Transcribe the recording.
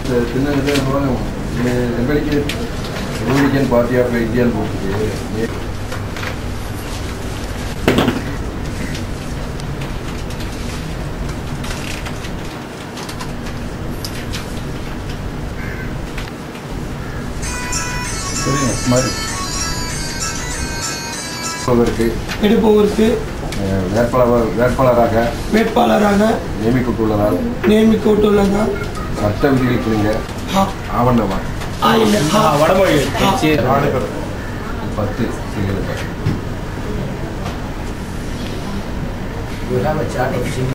சின்ன ரிபலிக்கன் ரிபலிக்கன் party of இந்தியான்னு போட்டுருக்கு சரிங்க மாதிரி இருக்கு எடுப்பவருக்கு அஹ், வேட்பாளர் வேட்பாளராக வேட்பாளராக நியமிக்கப்பட்டுள்ளதால் நியமிக்கப்பட்டுள்ளதா சட்ட விதிகளுக்கு ஹா ஆவணமா ஆ இல்லை ஹா வடமொழி கட்சி பத்து செய்கிறது You have a chart of